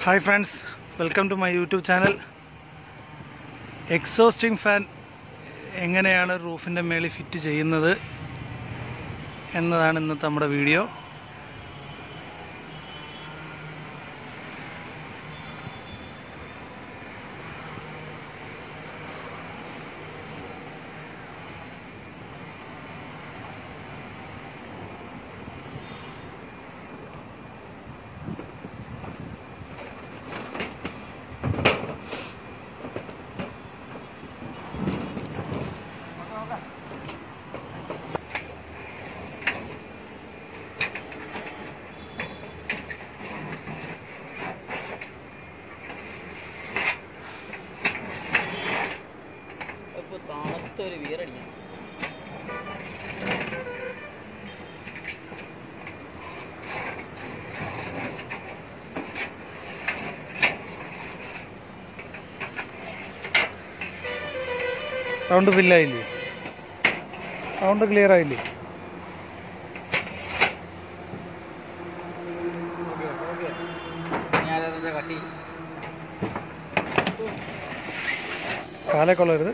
Hi friends welcome to my YouTube channel exhausting fan എങ്ങനെയാണ് റൂഫിൻ്റെ മേളിൽ ഫിറ്റ് ചെയ്യുന്നത് എന്നതാണ് ഇന്നത്തെ നമ്മുടെ വീഡിയോ ഇപ്പൊ തണുത്തൊരു വീറടിക്കണം സൗണ്ട് ഫില്ലായില്ലേ സൗണ്ട് ക്ലിയർ ആയില്ലേ ഞാനതിന്റെ കട്ടി കാലേ കൊള്ളരുത്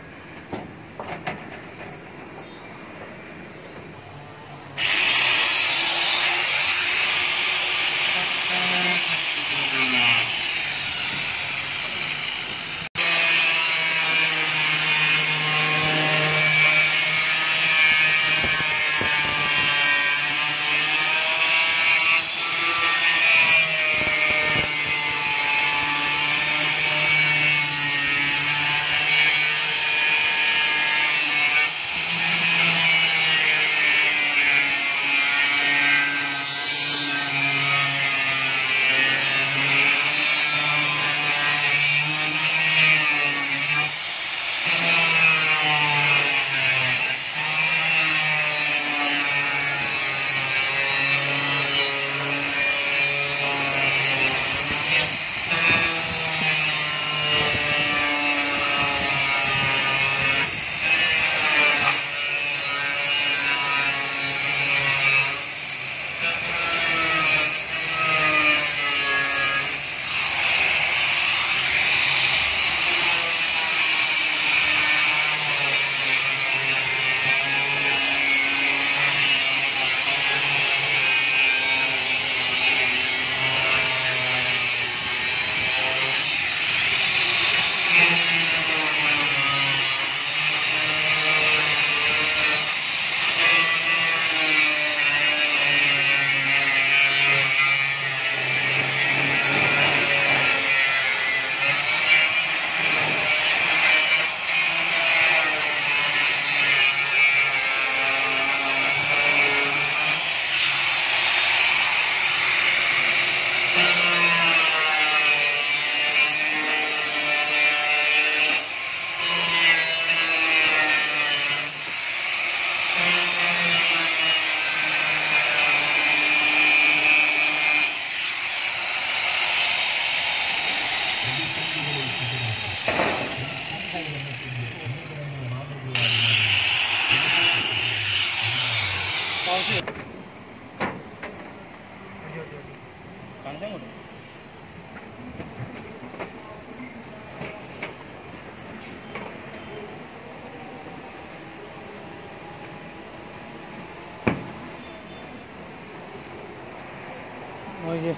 നോക്കിയേ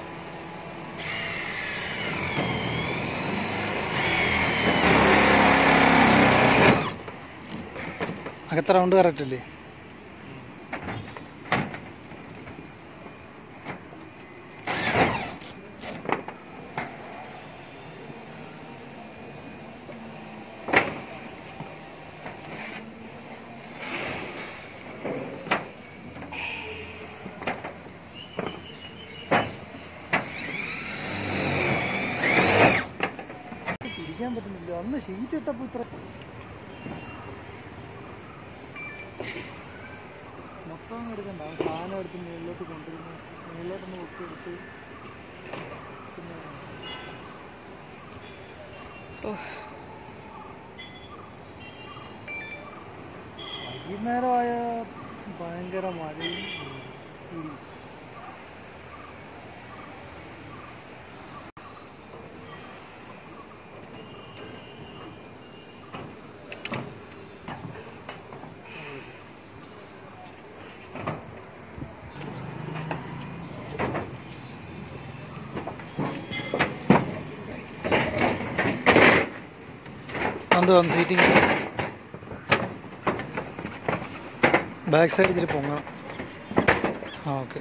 അകത്ത റൗണ്ട് കറക്റ്റ് അല്ലേ തിരിക്കാൻ പറ്റുന്നില്ല അന്ന് ഷീറ്റ് ഇട്ടപ്പോ ഇത്ര മൊത്തം അങ്ങ് എടുക്കണ്ട ആ സാധനം എടുത്ത് മുകളിലോട്ട് കൊണ്ടുവരുന്നു മുകളിലോട്ടൊന്ന് പൊക്കി എടുത്ത് പിന്നെ വൈകുന്നേരമായ ഭയങ്കര മഴയും ഇടിയും. വന്ന് വന്ന് സീറ്റിംഗ് ബാക്ക് സൈഡ് ഇച്ചിരി പൊങ്ങണം ആ ഓക്കെ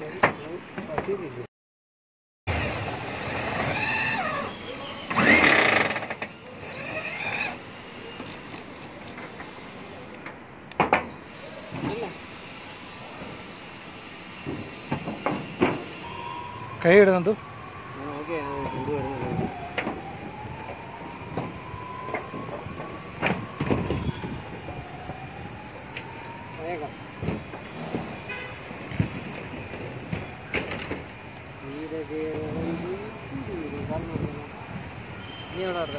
കൈ ഇടുന്നത് ഓക്കെ ചൂട് വരുന്നത് നീ എവിടെ നടത്താൻ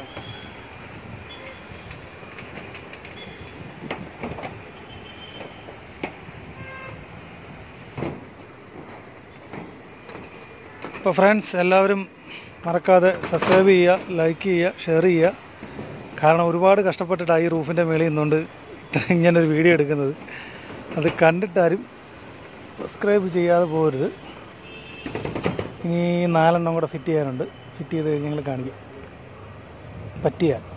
അപ്പോൾ ഫ്രണ്ട്സ് എല്ലാവരും മറക്കാതെ സബ്സ്ക്രൈബ് ചെയ്യുക ലൈക്ക് ചെയ്യുക ഷെയർ ചെയ്യുക കാരണം ഒരുപാട് കഷ്ടപ്പെട്ടിട്ടാണ് ഈ റൂഫിൻ്റെ മേളിൽ നിന്നുകൊണ്ട് ഇത്ര ഇങ്ങനൊരു വീഡിയോ എടുക്കുന്നത് അത് കണ്ടിട്ടാരും സബ്സ്ക്രൈബ് ചെയ്യാതെ പോകരുത് ഇനി നാലെണ്ണം കൂടെ ഫിറ്റ് ചെയ്യാനുണ്ട് ഫിറ്റ് ചെയ്ത് കഴിഞ്ഞ് ഞങ്ങൾ കാണിക്കാം പറ്റിയാൽ